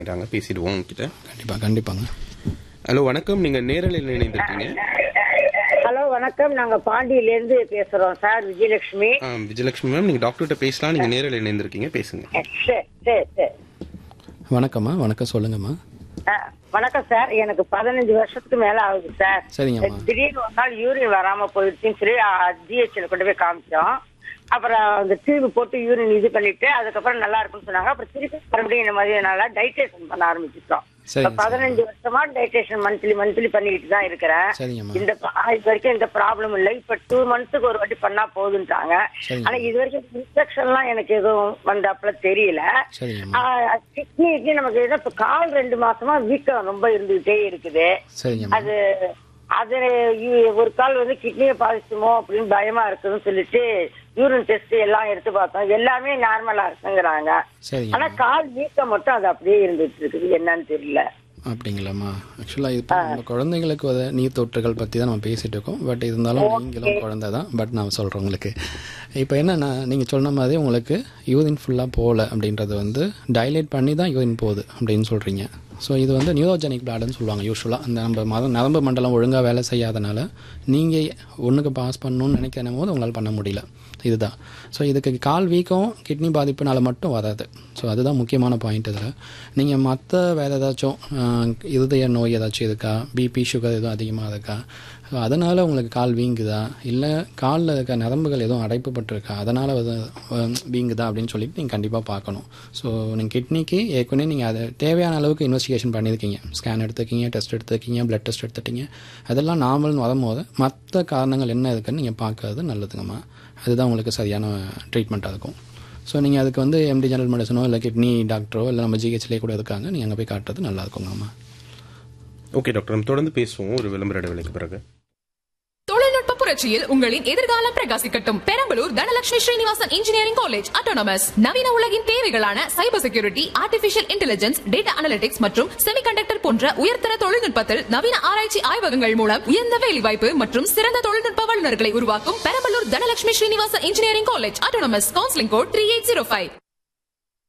டாங்க பேசிடுவோம் உங்ககிட்ட கண்டிப்பாக கண்டிப்பாங்க ஹலோ வணக்கம் நீங்க நேரலையில் இணைந்திருக்கீங்க ஹலோ வணக்கம் நாங்க பாண்டியில இருந்து பேசுறோம் சார் விஜயலட்சுமி ஆ, விஜயலட்சுமி மேம் நீங்க டாக்டர்கிட்ட பேசலாம் நீங்க நேரலையில் இணைந்திருக்கீங்க பேசுங்க சரி சரி சரி வணக்கம்மா வணக்கம் சொல்லுங்கம்மா ஆ, வணக்கம் சார் எனக்கு பதினஞ்சு வருஷத்துக்கு மேல ஆகுது சார் சரிங்கம்மா திடீர்னு ஒரு நாள் யூரின் வராம போயிடுச்சுன்னு சொல்லி ஜிஹெச்ல கொண்டு போய் காமிச்சோம் அப்புறம் அந்த டியூப் போட்டு யூரின் இது பண்ணிட்டு அதுக்கப்புறம் நல்லா இருக்குன்னு சொன்னாங்க அப்புறம் திருப்பி மறுபடியும் இந்த மாதிரி நல்லா டைட்டேஷன் பண்ண ஆரம்பிச்சிட்டோம் சரிங்க இப்ப பதினஞ்சு வருஷமா டைட்டேஷன் மந்த்லி மந்த்லி பண்ணிக்கிட்டு தான் இருக்கிறேன் சரிங்கம்மா இந்த ப- இது வரைக்கும் இந்த ப்ராப்ளம் இல்லை இப்ப டூ மந்த்ஸ்க்கு ஒரு வாட்டி பண்ணா போதுன்ட்டாங்க சரிங்க. ஆனா இது வரைக்கும் இன்ஸ்ட்ரக்ஷன்லாம் எனக்கு எதுவும் வந்தாப்புல தெரியல சரிங்கம்மா கிட்னி நமக்கு ஏதோ இப்ப கால் ரெண்டு மாசமா வீக்கம் ரொம்ப இருந்துகிட்டே இருக்குது சரிங்கம்மா அது அது இ- ஒரு கால் வந்து கிட்னியை பாதிச்சுமோ அப்படின்னு பயமா இருக்குன்னு சொல்லிட்டு யூரின் டெஸ்ட் எல்லாம் எடுத்து பார்த்தோம் எல்லாமே நார்மலா இருக்குங்கிறாங்க ஆனா சரிங்கம்மா கால் வீக்கம் மட்டும் அது அப்படியே இருந்துட்டு இருக்குது என்னன்னு தெரியல அப்படிங்களாம்மா ஆக்சுவலாக இப்போ நம்ம குழந்தைங்களுக்கு வர நீர் தொற்றுகள் பற்றி தான் நம்ம பேசிகிட்டு இருக்கோம் பட் இருந்தாலும் நீங்களும் குழந்தை தான் பட் நான் சொல்கிறேன் உங்களுக்கு இப்போ என்னென்னா நீங்கள் சொன்ன மாதிரி உங்களுக்கு யூரின் ஃபுல்லாக போகல அப்படின்றது வந்து டைலேட் பண்ணி தான் யூரின் போகுது அப்படின்னு சொல்கிறீங்க ஸோ இது வந்து நியூரோஜெனிக் பிளாடுன்னு சொல்லுவாங்க யூஸ்வலாக அந்த நம்ம மத நரம்பு மண்டலம் ஒழுங்காக வேலை செய்யாதனால நீங்கள் ஒன்றுக்கு பாஸ் பண்ணணும்னு நினைக்கிற போது உங்களால் பண்ண முடியல இதுதான் ஸோ இதுக்கு கால் வீக்கம் கிட்னி பாதிப்புனால மட்டும் வராது ஸோ அதுதான் முக்கியமான பாயிண்ட் இதில் நீங்கள் மற்ற வேறு ஏதாச்சும் ஆஹ், இருதய நோய் ஏதாச்சும் இருக்கா பிபி சுகர் எதுவும் அதிகமாக இருக்கா ஸோ அதனால் உங்களுக்கு கால் வீங்குதா இல்லை காலில் இருக்க நரம்புகள் எதுவும் அடைப்புப்பட்டிருக்கா அதனால் வந்து ஆஹ், வீங்குதா அப்படின்னு சொல்லிட்டு நீங்கள் கண்டிப்பாக பார்க்கணும் ஸோ நீங்கள் கிட்னிக்கு ஏற்கனவே நீங்கள் அதை தேவையான அளவுக்கு இன்வெஸ்டிகேஷன் பண்ணியிருக்கீங்க ஸ்கேன் எடுத்துருக்கீங்க டெஸ்ட் எடுத்துருக்கீங்க பிளட் டெஸ்ட் எடுத்துட்டீங்க அதெல்லாம் நார்மல்னு வரும்போது மற்ற காரணங்கள் என்ன இருக்குன்னு நீங்கள் பார்க்கறது நல்லதுங்கம்மா அதுதான் உங்களுக்கு சரியான ட்ரீட்மெண்ட்டாக இருக்கும் ஸோ நீங்கள் அதுக்கு வந்து எம்டி ஜெனரல் மெடிசனோ இல்லை கிட்னி டாக்டரோ இல்லை நம்ம ஜிஹெச்லேயே கூட இருக்காங்க நீங்கள் அங்கே போய் காட்டுறது நல்லா இருக்குங்கம்மா ஓகே டாக்டர் நம்ம தொடர்ந்து பேசுவோம் ஒரு விளம்பர இடைவெளிக்கு பிறகு தொழில்நுட்ப புரட்சியில் உங்களின் எதிர்காலம் பிரகாசிக்கட்டும் Perambalur Dhanalakshmi Srinivasan engineering college autonomous நவீன உலகின் தேவைகளான cyber security artificial intelligence data analytics மற்றும் செமிகண்டக்டர் போன்ற உயர்தர தொழில்நுட்பத்தில் நவீன ஆராய்ச்சி ஆய்வகங்கள் மூலம் உயர்ந்த வேலைவாய்ப்பு மற்றும் சிறந்த தொழில்நுட்ப வல்லுநர்களை உருவாக்கும் Perambalur Dhanalakshmi Srinivasan engineering college autonomous counselling code three eight zero five